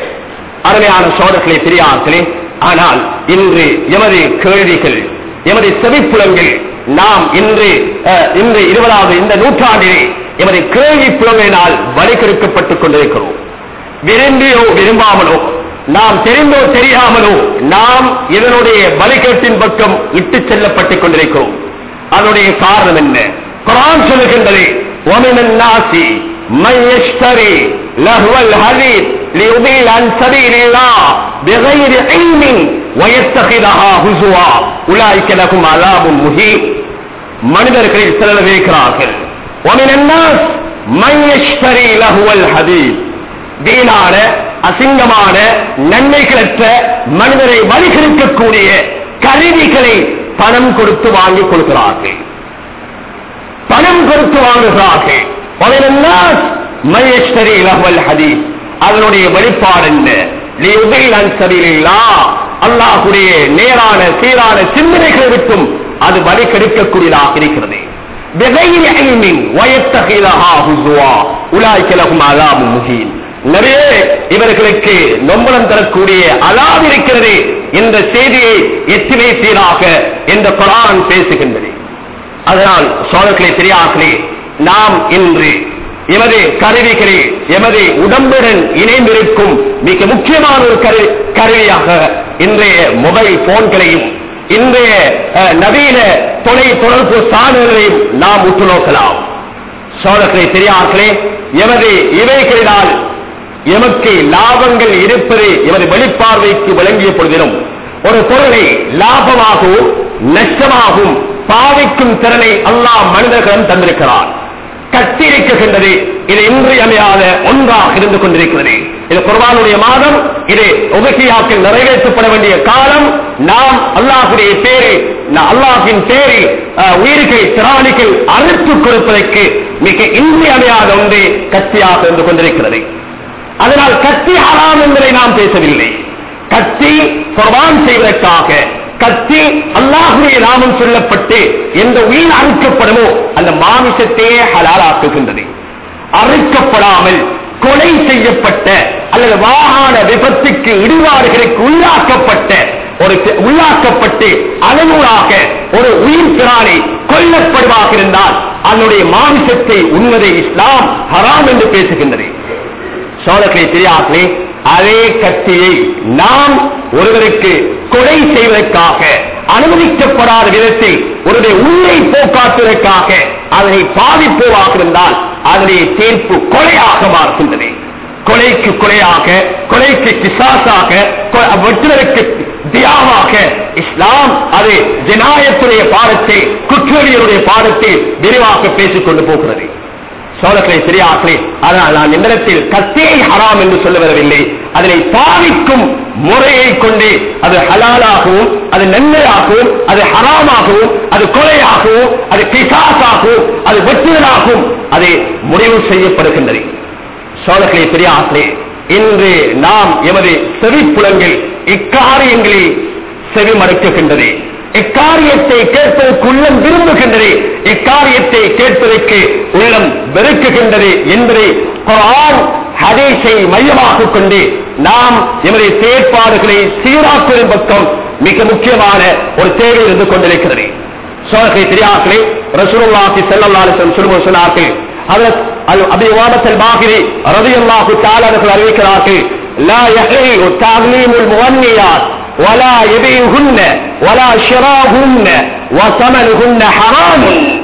Speaker 1: அருமையான சோதர்களே பெரியார்களே ஆனால் இன்று எமது கேள்விகள் எமது செவிப்புலங்கள் நாம் இன்று அஹ், இன்று இருபதாவது இந்த நூற்றாண்டிலே எமது கேள்வி புலங்களினால் வழிகெடுக்கப்பட்டுக் கொண்டிருக்கிறோம் விரும்பியோ விரும்பாமலோ நாம் தெரிந்தோ தெரியாமலோ நாம் இதனுடைய வழிகேட்டின் பக்கம் இட்டு செல்லப்பட்டுக் கொண்டிருக்கிறோம் அதனுடைய காரணம் என்ன குரான் சொல்லுகின்றது وَمِنَ النَّاسِ مَن يَشْتَرِي لَهْوَ الْحَدِيثِ لِيُضِلَّ عَن سَبِيلِ اللَّهِ بِغَيْرِ عِلْمٍ وَيَتَّخِذَهَا هُزُوًا أُولَٰئِكَ لَهُمْ عَذَابٌ مُهِينٌ மனிதர்களில் சிலர் இருக்கிறார்கள் وَمِنَ النَّاسِ مَن يَشْتَرِي لَهْوَ الْحَدِيثِ வீணான அசிங்கமான நன்மைகளற்ற மனிதரை வழிகெடுக்கக்கூடிய கருவிகளை பணம் கொடுத்து வாங்கிக் கொள்கிறார்கள் பணம் கொடுத்து வாங்குகிறார்கள் பதினெல்லாம் மயஸ்தரி லஹ்வல் ஹதீஸ் அதனுடைய வெளிப்பாடு என்ன லியுதில் அன் சபீலில்லாஹ் அல்லாஹ்வுடைய நேரான சீரான சிந்தனைகளை விட்டும் அது வழி கெடுக்கக்கூடியதாக இருக்கிறது بغير علم ويتخذها هزوا اولئك لهم عذاب مهين நிறைய இவர்களுக்கு நொம்பலம் தரக்கூடிய அலாது இருக்கிறது என்ற செய்தியை எத்தி வைத்தீராக என்ற குரான் பேசுகின்றது அதனால் சோழர்களே பெரியார்களே நாம் இன்று எமது கருவிகளே எமது உடம்புடன் இணைந்திருக்கும் மிக முக்கியமான ஒரு கரு கருவியாக இன்றைய மொபைல் போன்களையும் இன்றைய அஹ், நவீன தொலை தொடர்பு சாதனங்களையும் நாம் உற்று நோக்கலாம் சோழர்களே பெரியார்களே எமது இவைகளினால் எமக்கு லாபங்கள் இருப்பது எமது வெளிப்பார்வைக்கு விளங்கிய பொழுதிலும் ஒரு பொருளை லாபமாகவும் நஷ்டமாகவும் பாவிக்கும் திறனை அல்லாஹ் மனிதர்களிடம் தந்திருக்கிறான் கத்திருக்கின்றது இது இன்றியமையாத ஒன்றாக இருந்து கொண்டிருக்கிறது இது குர்பானுடைய மாதம் இது உபகியாக்கில் நிறைவேற்றப்பட வேண்டிய காலம் நாம் அல்லாஹுடைய பேரில் நா- அல்லாஹின் பேரில் அஹ், உயிர்கள் திராணிகள் அறுத்து கொடுப்பதற்கு மிக இன்றியமையாத ஒன்று கத்தியாக இருந்து கொண்டிருக்கிறது அதனால் கத்தி ஹராம் என்பதை நாம் பேசவில்லை கத்தி குர்பான் செய்வதற்காக கத்தி அல்லாஹுடைய நாமம் சொல்லப்பட்டு எந்த உயிர் அறுக்கப்படுமோ அந்த மாமிசத்தையே ஹலாலாக்குகின்றது அறுக்கப்படாமல் கொலை செய்யப்பட்ட அல்லது வாகன விபத்துக்கு இடிபாடுகளுக்கு உள்ளாக்கப்பட்ட ஒரு உள்ளாக்கப்பட்டு அதனூடாக ஒரு உயிர் பிராணி கொல்லப்படுவாக இருந்தால் அதனுடைய மாமிசத்தை உண்மதை இஸ்லாம் ஹராம் என்று பேசுகின்றது சோழர்களை தெரியார்களே அதே கத்தியை நாம் ஒருவருக்கு கொலை செய்வதற்காக அனுமதிக்கப்படாத விதத்தில் ஒருவருடைய உண்மை போக்காற்றுவதற்காக அதனை பாதிப்போவாக இருந்தால் அதனுடைய தீர்ப்பு கொலையாக மாறுகின்றது கொலைக்கு கொலையாக கொலைக்கு கிசாசாக கொ- வெட்டுவதற்கு தியாவாக இஸ்லாம் அது ஜனாயத்துடைய பாடத்தை குற்றவியலுடைய பாடத்தை விரிவாக பேசிக் கொண்டு போகிறது சோழக்களை சரியாக்களே ஆனால் நான் இந்த கத்தியை ஹராம் என்று சொல்ல வரவில்லை அதனை பாவிக்கும் முறையை கொண்டு அது ஹலாலாகவும் அது நன்மையாகவும் அது ஹராமாகவும் அது கொலையாகவும் அது பிசாசாகவும் அது வெட்டுதலாகவும் அது முடிவு செய்யப்படுகின்றது சோழர்களே பெரியார்களே இன்று நாம் எமது செவிப்புலங்கள் இக்காரியங்களில் செவி மறுக்குகின்றது இக்காரியத்தை கேட்பதற்கு உள்ளம் விரும்புகின்றது இக்காரியத்தை கேட்பதற்கு உள்ளம் வெறுக்குகின்றது என்பதை குரான் ஹதீஸை மையமாக கொண்டு நாம் எமது செயற்பாடுகளை சீராக்குவதன் பக்கம் மிக முக்கியமான ஒரு தேவை இருந்து கொண்டிருக்கிறது சோழகை தெரியாக்களே ரசூலுல்லாஹி ஸல்லல்லாஹு அலைஹி வஸல்லம் சொல்லும்போது சொன்னார்கள் ஹஜரத் அல் அபி உமாமத் அல் பாகிரி ரலியல்லாஹு தஆலா அவர்கள் அறிவிக்கிறார்கள் லா யஹில் தஅலீமுல் முகன்னியாத் ولا يبيعهن ولا شراهن وثمنهن حرام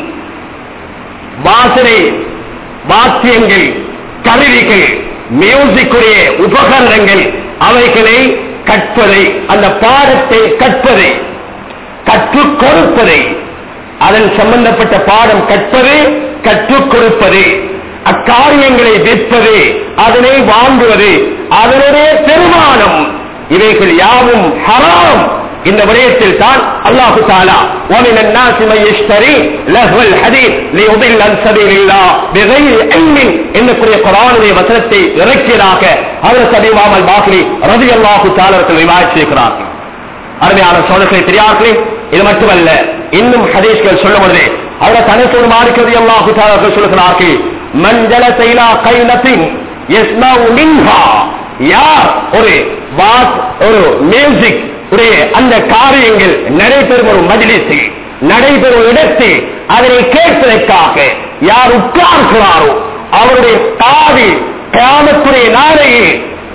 Speaker 1: வாசனை வாத்தியங்கள் கருவிகள் மியூசிக்குரிய உபகரணங்கள் அவைகளை கற்பதை அந்த பாடத்தை கற்பதை கற்றுக் கொடுப்பதை அதன் சம்பந்தப்பட்ட பாடம் கற்பது கற்றுக் கொடுப்பது அக்காரியங்களை விற்பது அதனை வாங்குவது அதனுடைய பெருமானம் இவைகள் யாவும் ஹராம் இந்த விடயத்தில் தான் அல்லாஹு தாலா ومن الناس من يشتري لهو الحديث ليضل عن سبيل الله بغير علم என்னுடைய குர்ஆனுடைய வசனத்தை இறக்கியதாக ஹஜ்ரத் அபீ இமாம் பாக்ரி ரலியல்லாஹு தஆலா அவர்கள் ரிவாயத் செய்கிறார்கள் அருமையான சோழர்களை பெரியார்களே இது மட்டுமல்ல இன்னும் ஹதீஸ்கள் சொல்லும் பொழுது அவர் தனசோடு மாறிக்கிறது அல்லாஹு தஆலா அவர்கள் சொல்கிறார்கள் மஞ்சள செயலா கைலத்தின் யஸ்மவு மின்ஹா யார் ஒரு வாஸ் ஒரு மியூசிக் உடைய அந்த காரியங்கள் நடைபெறும் ஒரு மஜிலிஸில் நடைபெறும் இடத்தில் அதனை கேட்பதற்காக யார் உட்கார்கிறாரோ அவருடைய காதி கிராமத்துடைய நாளையில்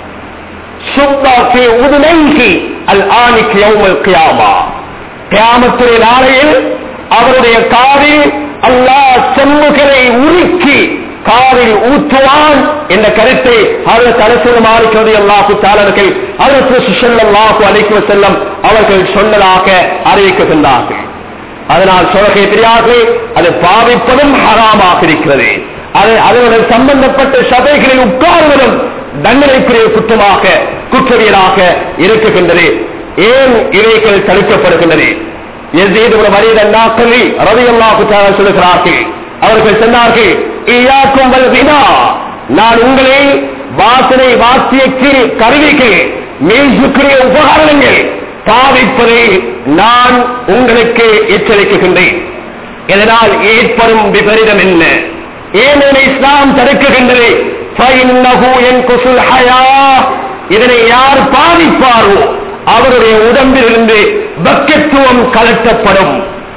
Speaker 1: சுப்பாக்கி உதுமைக்கு அல் ஆணிக்கு யௌமல் கியாமா கியாமத்துடைய நாளையில் அவருடைய காதில் அல்லாஹ் செம்புகளை உருக்கி காரில் ஊற்றுவான் என்ற கருத்தை அதற்கு அரசு மாறிக்கிறது அல்லாஹு தாளர்கள் அதற்கு சுஷல்லாஹு அழைக்கு செல்லம் அவர்கள் சொன்னதாக அறிவிக்கின்றார்கள் அதனால் சோழகை தெரியாது அது பாவிப்பதும் ஹராமாக இருக்கிறது அது அதனுடன் சம்பந்தப்பட்ட சபைகளில் உட்கார்வதும் தண்டனைக்குரிய குற்றமாக குற்றவியலாக இருக்குகின்றது ஏன் இவைகள் தடுக்கப்படுகின்றது எசீது ஒரு மனிதன் நாக்களி ரவியல்லாஹு சொல்லுகிறார்கள் அவர்கள் சொன்னார்கள் ஈயாக்கும் வல்வினா நான் உங்களை வாசனை வாத்தியக்கு கருவிக்கு மியூசிக்குரிய உபகரணங்கள் பாவிப்பதை நான் உங்களுக்கு எச்சரிக்குகின்றேன் இதனால் ஏற்படும் விபரீதம் என்ன ஏன் என்னை இஸ்லாம் தடுக்குகின்றது فإنه ينقص الحياة. இதனை யார் பாதிப்பாரோ அவருடைய உடம்பிலிருந்து பக்கத்துவம் கலட்டப்படும்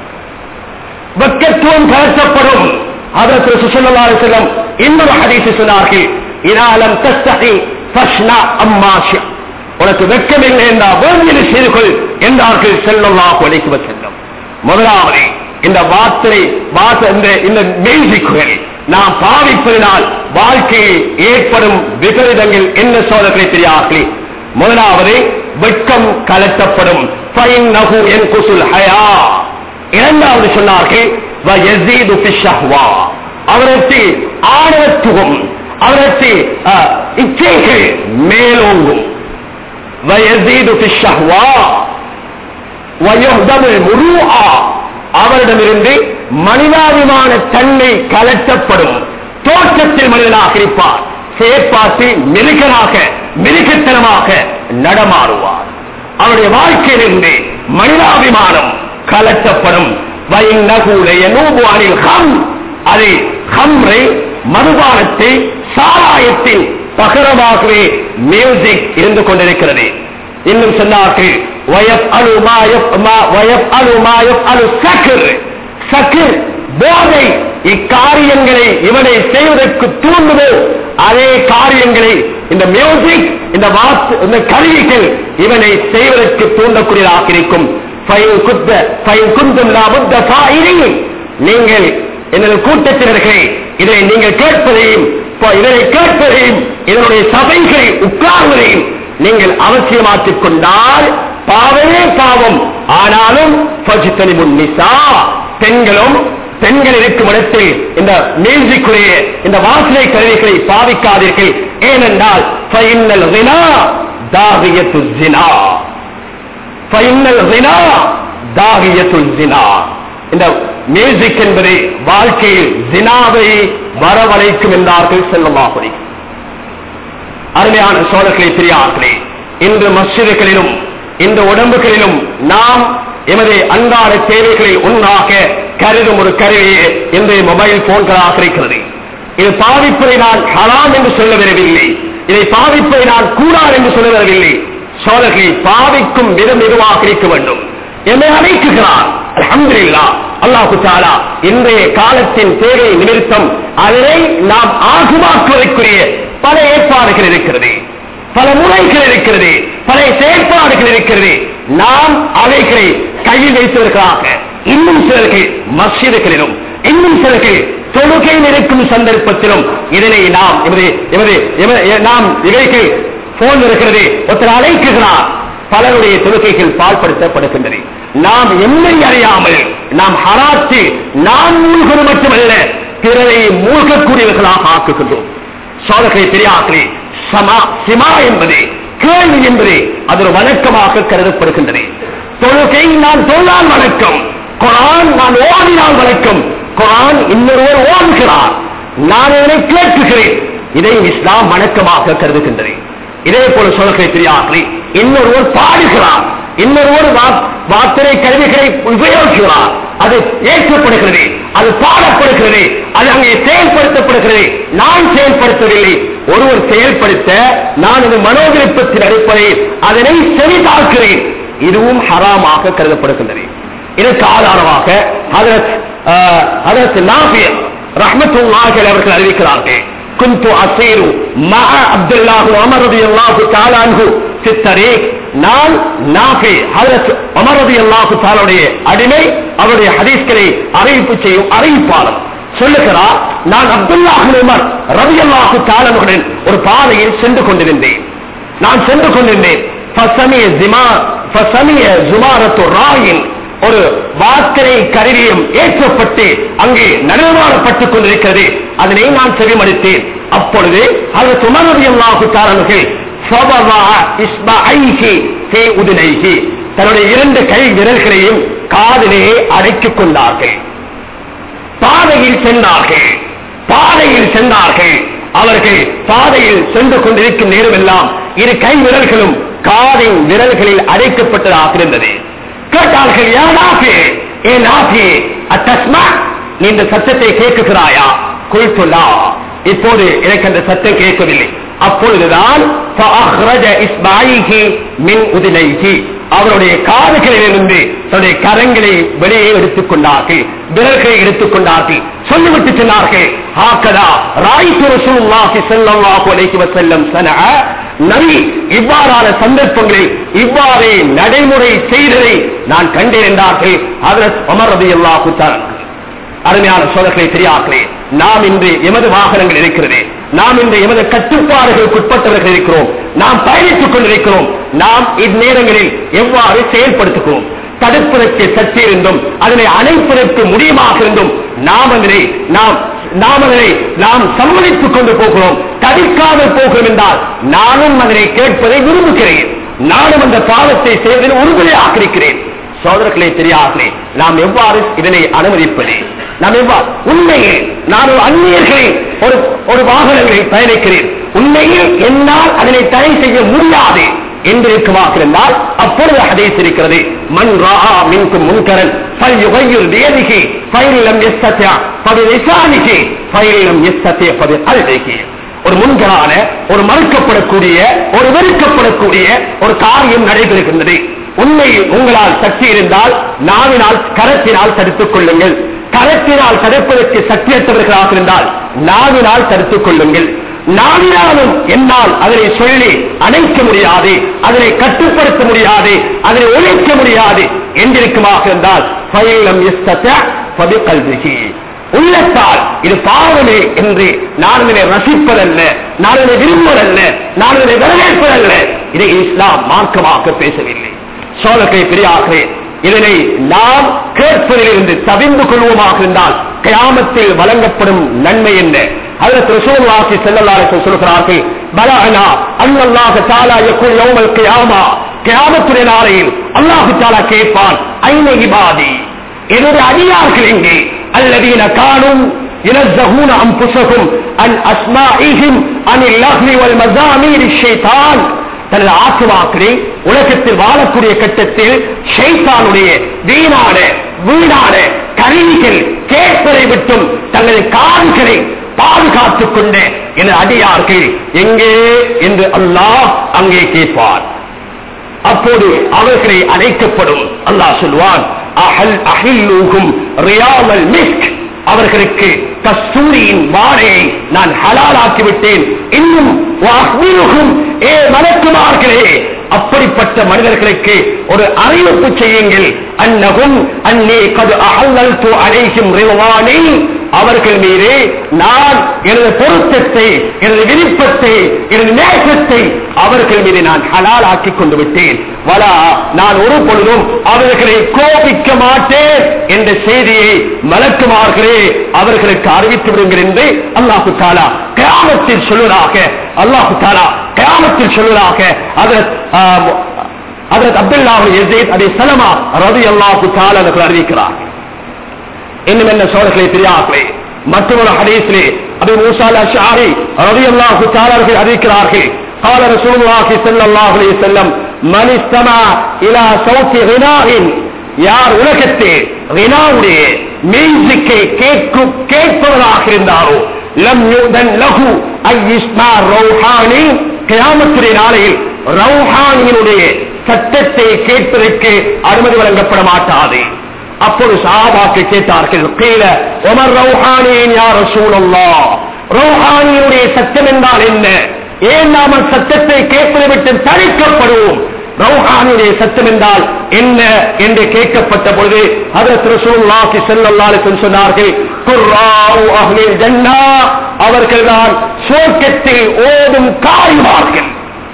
Speaker 1: பக்கத்துவம் கலட்டப்படும் அதற்கு சுசல்லாறு செல்லம் இன்னொரு ஹதீஸ் சொன்னார்கள் இனாலம் தஸ்தகி ஃபஷ்னா அம்மாஷா உனக்கு வெட்கமில்லை என்றால் வேண்டியது செய்து கொள் என்றார்கள் செல்லல்லாஹு அலைக்கு செல்லும் முதலாவது இந்த வார்த்தை வாச இந்த இந்த மியூசிக்குகள் நாம் பாவிப்பதனால் வாழ்க்கையில் ஏற்படும் விபரீதங்கள் என்ன சோதனை தெரியார்களே முதலாவது வெட்கம் கலட்டப்படும் ஃபைன் நகு என் குசுல் ஹயா இரண்டாவது சொன்னார்கள் வயசீது பிஷஹ்வா அவருக்கு ஆணவத்துவம் அவருக்கு அஹ், இச்சைகள் மேலோங்கும் வயசீது பிஷஹ்வா வயோதமிழ் முருஆ அவரிடமிருந்து மனிதாபிமான தன்மை கலட்டப்படும் தோற்றத்தில் மனிதனாக இருப்பார் செயற்பாட்டில் மிருகனாக மிருகத்தனமாக நடமாறுவார் அவருடைய வாழ்க்கையிலிருந்து மனிதாபிமானம் கலட்டப்படும் வைநகூலைய நூபு அணில் ஹம் அது ஹம்ரை மதுபானத்தை சாராயத்தின் பகரமாகவே மியூசிக் இருந்து கொண்டிருக்கிறது இன்னும் சொன்னார்கள் வயப் அலு மாயப் வயப் அலு மாயப் அலு சக்கர் சக்கர் போதை இக்காரியங்களை இவனை செய்வதற்கு தூண்டுதோ அதே காரியங்களை இந்த மியூசிக் இந்த வாத்து இந்த கருவிகள் இவனை செய்வதற்கு தூண்டக்கூடியதாக இருக்கும் ஃபைன் குத்த ஃபைன் குந்தும் லாபுத்த ஃபாயிரின். நீங்கள் எனது கூட்டத்தினர்களே இதை நீங்கள் கேட்பதையும் இப்ப இதனை கேட்பதையும் இதனுடைய சபைகளை உட்கார்வதையும் நீங்கள் அவசியமாக்கிக் கொண்டால் பாவமே பாவம் ஆனாலும் ஃபஜ்தனிபுன் நிசா பெண்களும் பெண்கள் இருக்கும் இடத்தில் இந்த மியூசிக்குரிய இந்த வாசனை கருவிகளை பாவிக்காதீர்கள் ஏனென்றால் ஃபைனல் ரினா தாகியத்து ஜினா ஃபைனல் ரினா தாகியத்து ஜினா இந்த மியூசிக் என்பது வாழ்க்கையில் ஜினாவை வரவழைக்கும் என்றார்கள் செல்லமாகுடி அருமையான சோழர்களை பெரியார்களே இன்று மஸ்ஜிதுகளிலும் இந்த உடம்புகளிலும் நாம் எமது அன்றாட தேவைகளில் ஒன்றாக கருதும் ஒரு கருவியே இன்றைய மொபைல் போன்களாக இருக்கிறது இது பாவிப்பதை நான் ஹராம் என்று சொல்ல வரவில்லை இதை பாவிப்பதை நான் கூடாது என்று சொல்ல வரவில்லை சோழர்களை பாவிக்கும் விதம் எதுவாக இருக்க வேண்டும் என்னை அழைக்குகிறார் அல்ஹம்துலில்லாஹ் அல்லாஹு தாலா இன்றைய காலத்தின் தேவை நிமித்தம் அதனை நாம் ஆகுமாக்குவதற்குரிய பல ஏற்பாடுகள் இருக்கிறது பல முறைகள் இருக்கிறது பல செயற்பாடுகள் இருக்கிறது நாம் அவைகளை கையில் வைத்தவர்களாக இன்னும் சிலர்கள் மஸ்ஜிதுகளிலும் இன்னும் சிலர்கள் தொழுகையில் இருக்கும் சந்தர்ப்பத்திலும் இதனை நாம் எமது எமது எமது- நாம் இவைக்கு போன் இருக்கிறது ஒருத்தர் அழைக்குகிறார் பலருடைய தொழுகைகள் பால்படுத்தப்படுகின்றது நாம் எம்மை அறியாமல் நாம் ஹராத்து நாம் மூழ்குவது மட்டுமல்ல பிறரை மூழ்கக்கூடியவர்களாக ஆக்குகின்றோம் சோழர்களை பெரியாக்களே சமா சிமா என்பது கேள்வி என்பது அது ஒரு வணக்கமாக கருதப்படுகின்றது தொழுகை நான் தொழால் வணக்கம் குரான் நான் ஓதினால் வணக்கம் குரான் இன்னொருவர் ஓதுகிறார் நான் இதனை கேட்குகிறேன் இதை இஸ்லாம் வணக்கமாக கருதுகின்றது இதே போல சோழர்களை பெரியாக்களே இன்னொருவர் பாடுகிறார் இன்னொருவர் வா- வார்த்தை கருவிகளை உபயோகிக்கிறார் அது ஏற்கப்படுகிறது அது பாடப்படுகிறது அது அங்கே செயல்படுத்தப்படுகிறது நான் செயல்படுத்தவில்லை ஒருவர் செயல்படுத்த நான் இது மனோவிருப்பத்தின் அடிப்படையில் அதனை செவிதாக்கிறேன் இதுவும் ஹராமாக கருதப்படுகின்றது இதற்கு ஆதாரமாக ஹதரத் ஆஹ், ஹதரத் நாஃபியர் ரஹ்மத்துல்லாஹி அவர்கள் அறிவிக்கிறார்கள் كنت أسير مع عبد الله عمر رضي الله تعالى عنه في الطريق நான் நாஃபி ஹஜரத் உமர் ரலியல்லாஹு தஆலாவுடைய அடிமை அவருடைய ஹதீஸ்களை அறிவிப்பு செய்யும் அறிவிப்பாளர் சொல்லுகிறார் நான் அப்துல்லாஹ் இப்னு உமர் ரலியல்லாஹு தஆலாவுடன் ஒரு பாதையில் சென்று கொண்டிருந்தேன் நான் சென்று கொண்டிருந்தேன் ஃபசமிய ஜிமா ஃபசமிய ஜுமாரத்து ராயின் ஒரு வார்த்தை கருவியும் ஏற்றப்பட்டு அங்கே நடுவாடப்பட்டுக் கொண்டிருக்கிறது அதனை நான் செவிமடித்தேன் அப்பொழுது அது சுமரதியல்லாஹு தாரனுகள் தன்னுடைய இரண்டு கை விரல்களையும் காதிலே அடைத்துக் கொண்டார்கள் பாதையில் சென்றார்கள் பாதையில் சென்றார்கள் அவர்கள் பாதையில் சென்று கொண்டிருக்கும் நேரமெல்லாம் இரு கை விரல்களும் காதின் விரல்களில் அடைக்கப்பட்டதாக இருந்தது கேட்டார்கள் யா நாஃபி ஏ நாஃபி அத்தஸ்மா நீ இந்த சத்தத்தை கேட்குகிறாயா குல்துல்லா இப்போது எனக்கு அந்த சத்தம் கேட்கவில்லை அப்பொழுதுதான் فأخرج إسماعيل من أذنيه அவருடைய காதுகளிலிருந்து தன்னுடைய கரங்களை வெளியே எடுத்துக் கொண்டார்கள் விரல்களை எடுத்துக் கொண்டார்கள் சொல்லிவிட்டு சொன்னார்கள் ஆக்கதா ராய்த்து ரசூலுல்லாஹி ஸல்லல்லாஹு அலைஹி வஸல்லம் சனஅ நபி இவ்வாறான சந்தர்ப்பங்களில் இவ்வாறே நடைமுறை செய்ததை நான் கண்டேன் என்றார்கள் ஹஜரத் உமர் ரலியல்லாஹு தஆலா அருமையான சோதர்களை தெரியார்களே நாம் இன்று எமது வாகனங்கள் இருக்கிறது நாம் இன்று எமது கட்டுப்பாடுகளுக்கு உட்பட்டவர்கள் இருக்கிறோம் நாம் பயணித்துக் கொண்டிருக்கிறோம் நாம் இந்நேரங்களில் எவ்வாறு செயல்படுத்துகிறோம் தடுப்பதற்கு சக்தி இருந்தும் அதனை அணைப்பதற்கு முடியுமாக இருந்தும் நாம் அதனை நாம் நாம் அதனை நாம் சம்மதித்துக் கொண்டு போகிறோம் தடுக்காமல் போகிறோம் என்றால் நானும் அதனை கேட்பதை விரும்புகிறேன் நானும் அந்த பாவத்தை செய்வதில் உறுதியாக இருக்கிறேன் சோதரர்களே தெரியார்களே நாம் எவ்வாறு இதனை அனுமதிப்பது நாம் எவ்வாறு உண்மையில் நான் ஒரு அந்நியர்களில் ஒரு ஒரு வாகனங்களில் பயணிக்கிறேன் உண்மையில் என்னால் அதனை தடை செய்ய முடியாது என்று இருக்குமாக இருந்தால் அப்பொழுது ஹதீஸ் இருக்கிறது மண் ரா மின்கும் முன்கரன் فليغير بيده فإن لم يستطع فبلسانه فإن لم يستطع فبقلبه ஒரு முன்கரான ஒரு மறுக்கப்படக்கூடிய ஒரு வெறுக்கப்படக்கூடிய ஒரு காரியம் நடைபெறுகின்றது உண்மையில் உங்களால் சக்தி இருந்தால் நாவினால் கரத்தினால் தடுத்துக் கொள்ளுங்கள் கரத்தினால் தடுப்பதற்கு சக்தியற்றவர்களாக இருந்தால் நாவினால் தடுத்துக் கொள்ளுங்கள் நாவினாலும் என்னால் அதனை சொல்லி அணைக்க முடியாது அதனை கட்டுப்படுத்த முடியாது அதனை ஒழிக்க முடியாது என்றிருக்குமாக இருந்தால் பயிலம் கல்விக்கு உள்ளத்தால் இது பாவமே என்று நான் இதனை ரசிப்பதல்ல நான் இதனை விரும்புவதல்ல நான் இதனை வரவேற்பதல்ல இதை இஸ்லாம் மார்க்கமாக பேசவில்லை சோழத்தை பெரியார்களே இதனை நாம் கேட்பதிலிருந்து தவிர்ந்து கொள்வோமாக இருந்தால் கிராமத்தில் வழங்கப்படும் நன்மை என்ன அதற்கு ரசூலுல்லாஹி ஸல்லல்லாஹு அலைஹி வஸல்லம் சொல்கிறார்கள் பலஅனா அன்னல்லாஹ தஆலா யகுல் யௌமல் கியாமா கியாமத்துடைய நாளையில் அல்லாஹ் தஆலா கேட்பான் ஐன இபாதி என்னுடைய அடியார்கள் எங்கே அல்லதீன காணும் ينزهون أنفسهم عن أسمائهم عن اللغو والمزامير الشيطان தனது ஆத்மாக்களை உலகத்தில் வாழக்கூடிய கட்டத்தில் ஷைத்தானுடைய வீணான வீணான கருவிகள் கேட்பதை விட்டும் தங்களது கால்களை பாதுகாத்துக் கொண்ட என அடியார்கள் எங்கே என்று அல்லாஹ் அங்கே கேட்பார் அப்போது அவர்களை அழைக்கப்படும் அல்லாஹ் சொல்வான் அஹல் அஹில்லூகும் ரியாமல் மிஸ்க் அவர்களுக்கு கஸ்தூரியின் வாழையை நான் ஹலாலாக்கி விட்டேன் இன்னும் வாஹ்மிருகும் ஏ மலக்குமார்களே அப்படிப்பட்ட மனிதர்களுக்கு ஒரு அறிவிப்பு செய்யுங்கள் அன்னகும் அன்னே கது அகல்லல்து அழைக்கும் ரிவானி அவர்கள் மீது நான் எனது பொருத்தத்தை எனது விருப்பத்தை எனது நேசத்தை அவர்கள் மீது நான் ஹலால் ஆக்கி கொண்டு விட்டேன் வலா நான் ஒரு பொழுதும் அவர்களை கோபிக்க மாட்டேன் என்ற செய்தியை மலக்குமார்களே அவர்களுக்கு அறிவித்து விடுங்கள் என்று அல்லாஹு தாலா கிராமத்தில் சொல்வதாக அல்லாஹு தாலா கிராமத்தில் சொல்வதாக அதற்கு அதற்கு அப்துல்லாஹு எசீத் அதை சலமா ரவி அல்லாஹு தாலா அவர்கள் அறிவிக்கிறார் இன்னும் என்ன சோழர்களை பெரியார்களே மற்றொரு ஹதீஸிலே அபி மூசா அஷாரி ரலியல்லாஹு தஆலா அவர்கள் அறிவிக்கிறார்கள் قال رسول الله صلى الله عليه وسلم من استمع الى صوت غناء யார் உலகத்தில் ரினாவுடைய மியூசிக்கை கேட்கும் கேட்பவராக இருந்தாரோ லம் யூதன் லகு ஐஸ்மா ரௌஹானி கியாமத்துடைய நாளையில் ரௌஹானியினுடைய சட்டத்தை கேட்பதற்கு அனுமதி வழங்கப்பட மாட்டாது அப்போது சாபாக்கு கேட்டார்கள் கீழ உமர் ரௌஹானியின் யார் சூழல்லா ரௌஹானியுடைய சட்டம் என்றால் என்ன ஏன் நாம சட்டத்தை கேட்பதை விட்டு தடுக்கப்படுவோம் ரௌஹானியுடைய சட்டம் என்றால் என்ன என்று கேட்கப்பட்ட பொழுது அதற்கு ரசூலுல்லாஹி ஸல்லல்லாஹு அலைஹி வஸல்லம் சொன்னார்கள் குர்ராஉ அஹ்லில் ஜன்னா அவர்கள் தான் சுவர்க்கத்தில் ஓடும் காய்வார்கள்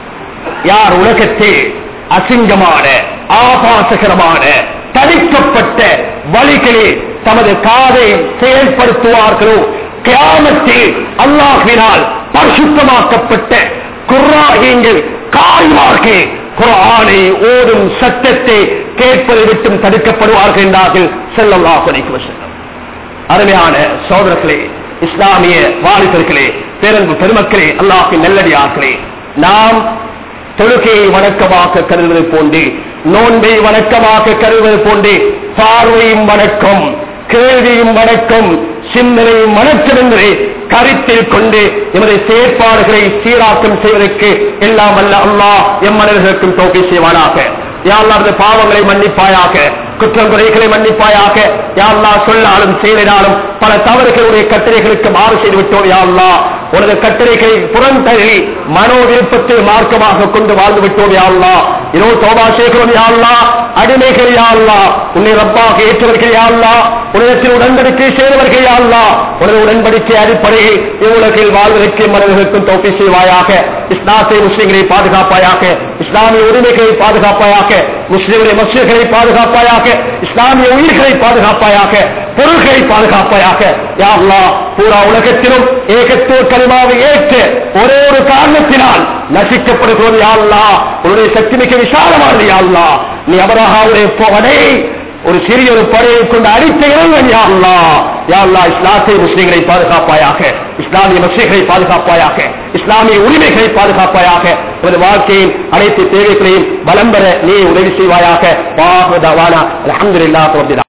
Speaker 1: யார் உலகத்தில் அசிங்கமான ஆபாசகரமான தடுக்கப்பட்ட வழிகளில் தமது காதை செயல்படுத்துவார்களோ கிராமத்தில் அல்லாஹினால் பரிசுத்தமாக்கப்பட்ட குர்ராகியங்கள் காய்வார்கள் குரானை ஓடும் சட்டத்தை கேட்பதை விட்டும் தடுக்கப்படுவார்கள் என்றார்கள் செல்லல்லாஹ் செல்லம் அருமையான சோதரர்களே இஸ்லாமிய வாலிபர்களே பேரன்பு பெருமக்களே அல்லாஹின் நல்லடியார்களே நாம் தொழுகையை வணக்கமாக கருதுவது போன்று நோன்பை வணக்கமாக கருதுவது போன்று பார்வையும் வணக்கம் கேள்வியும் வணக்கம் சிந்தனையும் வணக்கம் என்பதை கருத்தில் கொண்டு எமது செயற்பாடுகளை சீராக்கம் செய்வதற்கு எல்லாம் அல்ல அல்லாஹ் எம் மனிதர்களுக்கும் தோப்பி செய்வானாக யாழ்லாவது பாவங்களை மன்னிப்பாயாக குற்றம் குறைகளை மன்னிப்பாயாக யாழ்லா சொல்லாலும் செயலினாலும் பல தவறுகளுடைய கட்டளைகளுக்கு மாறு செய்து விட்டோம் யாழ்லா உனது கட்டளைகளை புறந்தழி மனோ விருப்பத்தை மார்க்கமாக கொண்டு வாழ்ந்து விட்டோம் யாழ்லா இதோ தோபா சேகரம் யாழ்லா அடிமைகள் யாழ்லா உன்னை ரப்பாக ஏற்றவர்கள் யாழ்லா உலகத்தில் உடன்படிக்கை செய்தவர்கள் யாழ்லா உனது உடன்படிக்கை அடிப்படையில் இவ்வுலகில் வாழ்வதற்கு மனிதர்களுக்கும் தோப்பி செய்வாயாக இஸ்லாத்தை முஸ்லிம்களை பாதுகாப்பாயாக இஸ்லாமிய உரிமைகளை பாதுகாப்பாயாக முஸ்லிம்களை மசிதர்களை பாதுகாப்பாயாக இஸ்லாமிய உயிர்களை பாதுகாப்பாயாக பொருள்களை பாதுகாப்பாயாக யாழ்லா பூரா உலகத்திலும் ஏகத்துவ கலிமாவை ஏற்று ஒரே ஒரு காரணத்தினால் நசிக்கப்படுகிறது யாழ்லா உன்னுடைய சக்தி மிக விசாலமானது யாழ்லா நீ அபரகாவுடைய படை ஒரு சிறிய ஒரு படையை கொண்டு அடித்த இறைவன் யாழ்லா யாழ்லா இஸ்லாத்தை முஸ்லிம்களை பாதுகாப்பாயாக இஸ்லாமிய மசிகளை பாதுகாப்பாயாக இஸ்லாமிய உரிமைகளை பாதுகாப்பாயாக ஒரு வாழ்க்கையின் அனைத்து தேவைகளையும் பலம் பெற நீ உதவி செய்வாயாக வாஹதாவானா அலமதுல்லா